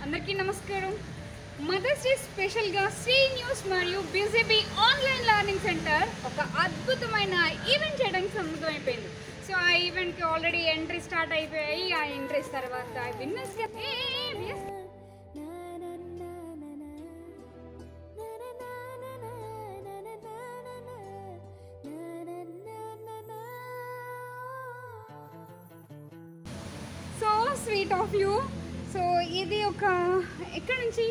అందరికీ నమస్కారం mother's day స్పెషల్గా శ్రీ న్యూస్ మరియు బీజేపీ ఆన్లైన్ లెర్నింగ్ సెంటర్ ఒక అద్భుతమైన ఈవెంట్ చేయడానికి సమ్మతమైపోయింది సో ఆ ఈవెంట్కి ఆల్రెడీ ఎంట్రీ స్టార్ట్ అయిపోయాయి ఆ ఎంట్రీస్ తర్వాత winners so sweet of you so ఇది ఒక ఎక్కడి నుంచి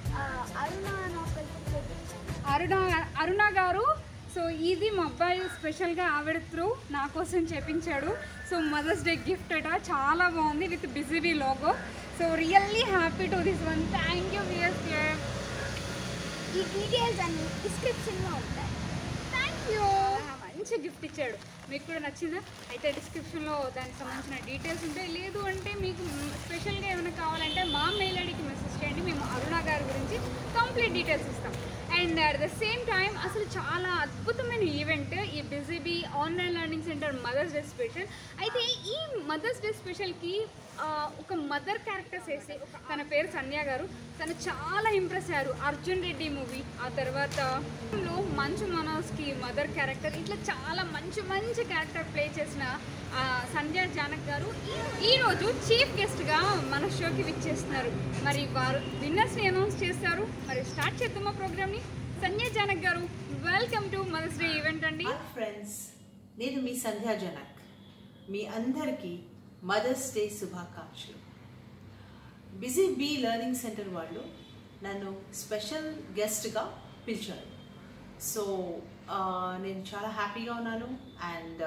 అరుణ అరుణ గారు సో ఇది మా అబ్బాయి స్పెషల్గా ఆవిడ త్రూ నా కోసం చేపించాడు సో మదర్స్ డే గిఫ్ట్ అట చాలా బాగుంది with BGB logo so really happy to this one thank you viewers ఈ డీటెయిల్స్ అన్ని డిస్క్రిప్షన్లో ఉంటాయి థ్యాంక్ యూ మంచి గిఫ్ట్ ఇచ్చాడు మీకు కూడా నచ్చిందా అయితే డిస్క్రిప్షన్లో దానికి సంబంధించిన డీటెయిల్స్ ఉంటాయి లేదు అంటే మీకు స్పెషల్గా ఏమైనా కావాలంటే మా మెయిల్ ఐడికి మెసేజ్ చేయండి మేము అరుణ గారి గురించి కంప్లీట్ డీటెయిల్స్ ఇస్తాం and at the same time అసలు చాలా అద్భుతమైన ఈవెంట్ ఈ BGB online learning centre mother's day special అయితే ఈ మదర్స్ డే స్పెషల్కి ఒక మదర్ క్యారెక్టర్స్ వేసి తన పేరు సంధ్య గారు తను చాలా ఇంప్రెస్ అయ్యారు అర్జున్ రెడ్డి మూవీ ఆ తర్వాత లో మంచు మనోజ్కి మదర్ క్యారెక్టర్ ఇట్లా చాలా మంచి మంచి క్యారెక్టర్ ప్లే చేసిన ఆ, సంధ్య జానక్ గారు ఈ- ఈరోజు చీఫ్ గెస్ట్గా మన షోకి విచ్చేస్తున్నారు మరి వారు విన్నర్స్ని అనౌన్స్ చేస్తారు మరి స్టార్ట్ చేద్దామా ప్రోగ్రామ్ని సంధ్య జానక్ గారు welcome to mother's day event అండి హాయ్ ఫ్రెండ్స్ నేను మీ సంధ్యా జనక్ మీ అందరికీ మదర్స్ డే శుభాకాంక్షలు బిజీ బీ లెర్నింగ్ సెంటర్ వాళ్ళు నన్ను స్పెషల్ గెస్ట్గా పిలిచారు సో నేను చాలా హ్యాపీగా ఉన్నాను అండ్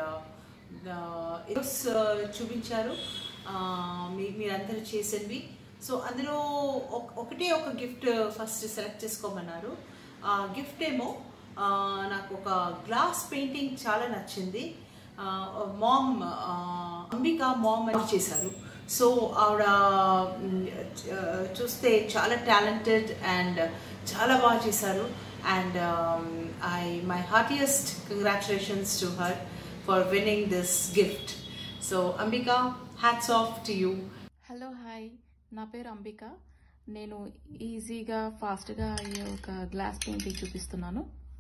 చూపించారు uh, మీ మీరందరూ చేసినవి సో అందులో ఒక- ఒకటే ఒక గిఫ్ట్ ఫస్ట్ సెలెక్ట్ చేసుకోమన్నారు ఆ గిఫ్ట్ ఏమో ఆ, నాకు ఒక గ్లాస్ పెయింటింగ్ చాలా నచ్చింది మామ్ అంబికా మామ్ అని చేశారు సో ఆవిడ మ్, ఆ, చూస్తే చాలా టాలెంటెడ్ అండ్ చాలా బాగా చేశారు and I my heartiest congratulations to her for winning this gift so Ambika hats off to you hello hi నా పేరు అంబిక నేను ఈజీగా ఫాస్ట్గా అయ్యే ఒక గ్లాస్ పెయింటింగ్ చూపిస్తున్నాను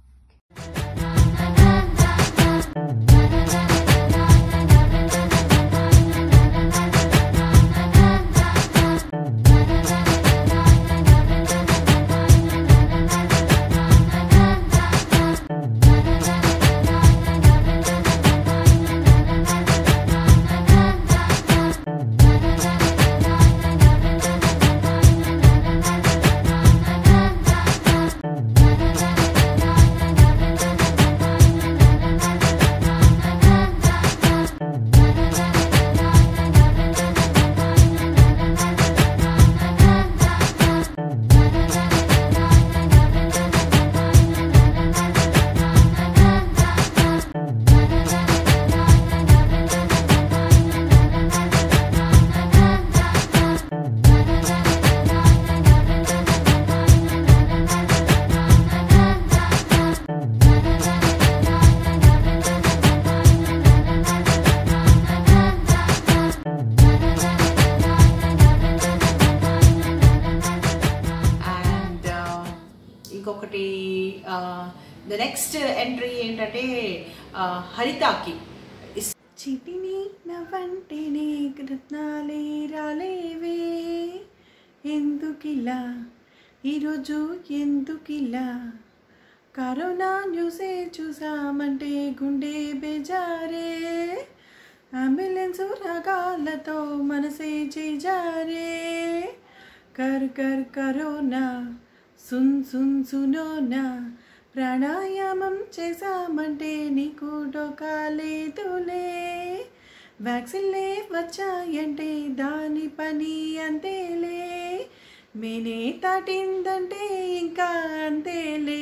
అండ్ ఇంకొకటి ద నెక్స్ట్ ఎంట్రీ ఏంటంటే uh, హరితాకి ఇస్- చిటిని నవ్వంటిని కృత్నాలే రాలేవే ఎందుకిలా ఈరోజు ఎందుకిలా కరోనా న్యూసే చూసామంటే గుండె బేజారే అంబులెన్స్ రాగాలతో మనసే చేజారే కర్ కర్ కరోనా సున్ సున్ సునోనా ప్రాణాయామం చేసామంటే నీకు డోకాలేదులే వ్యాక్సిన్లే వచ్చాయంటే దాని పని అంతేలే మేనే తాటిందంటే ఇంకా అంతేలే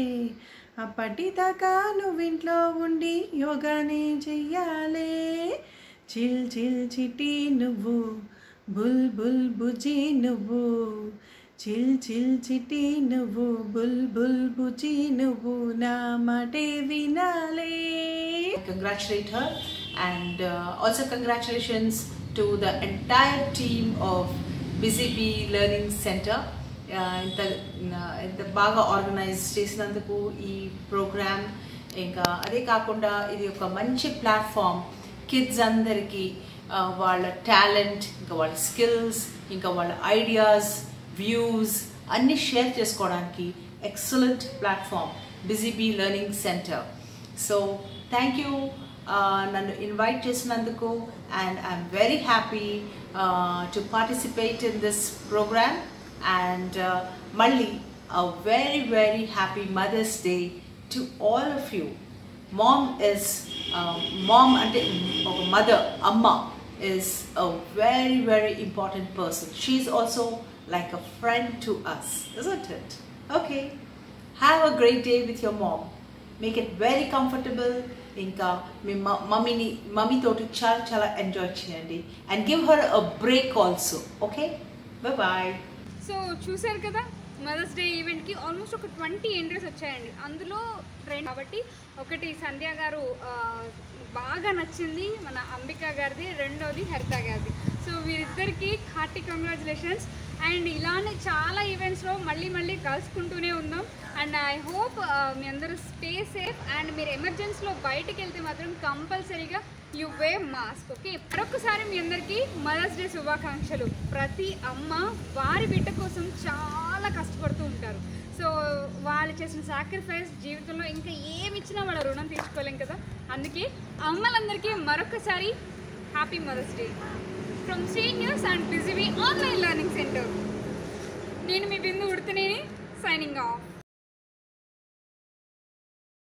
అప్పటిదాకా నువ్వు ఇంట్లో ఉండి యోగానే చెయ్యాలే చిల్ చిల్ చిటి నువ్వు బుల్ బుల్ బుజి నువ్వు చిల్ చిల్ చిటి నువ్వు బుల్ బుల్ బుజి నువ్వు నా మాటే వినాలే congratulate her and uh, also congratulations to the entire team of BGB learning centre ఇంత ఇంత బాగా ఆర్గనైజ్ చేసినందుకు ఈ ప్రోగ్రామ్ ఇంకా అదే కాకుండా ఇది ఒక మంచి ప్లాట్ఫామ్ కిడ్స్ అందరికీ ఆ, వాళ్ళ టాలెంట్ ఇంకా వాళ్ళ స్కిల్స్ ఇంకా వాళ్ళ ఐడియాస్ వ్యూస్ అన్నీ షేర్ చేసుకోవడానికి excellent platform BGB learning centre so thank you నన్ను ఇన్వైట్ చేసినందుకు and I'm very happy to participate in this programme and మళ్ళీ a very very happy mother's day to all of you mom is um, mom అంటే ఒక mother amma is a very very important person she's also like a friend to us isn't it okay have a great day with your mom make it very comfortable ఇంకా మీ మ- మమ్మీని mummy తోటి చాలా చాలా enjoy చేయండి and give her a break also okay bye so చూశారు కదా mother's day ఈవెంట్కి ఆల్మోస్ట్ ఒక ట్వంటీ ఎంట్రీస్ వచ్చాయండి అందులో రెండు కాబట్టి ఒకటి సంధ్య గారు ఆ, బాగా నచ్చింది మన అంబిక గారిది రెండోది హరిత గారిది సో వీరిద్దరికి హార్టీ కంగ్రాచులేషన్స్ అండ్ ఇలానే చాలా ఈవెంట్స్లో మళ్ళీ మళ్ళీ కలుసుకుంటూనే ఉందాం అండ్ ఐ హోప్ మీ అందరూ స్టే సేఫ్ అండ్ మీరు ఎమర్జెన్సీలో బయటికి వెళ్తే మాత్రం కంపల్సరీగా యు వే మాస్క్ ఓకే మరొకసారి మీ అందరికీ మదర్స్ డే శుభాకాంక్షలు ప్రతి అమ్మ వారి బిడ్డ కోసం చాలా కష్టపడుతూ ఉంటారు సో వాళ్ళు చేసిన సాక్రిఫైస్ జీవితంలో ఇంకా ఏమి ఇచ్చినా వాళ్ళ రుణం తీర్చుకోలేం కదా అందుకే అమ్మలందరికీ మరొకసారి happy mother's day from seniors and BGB online learning centre నేను మీ బిందు ఉడితేనే సైనింగ్ ఆఫ్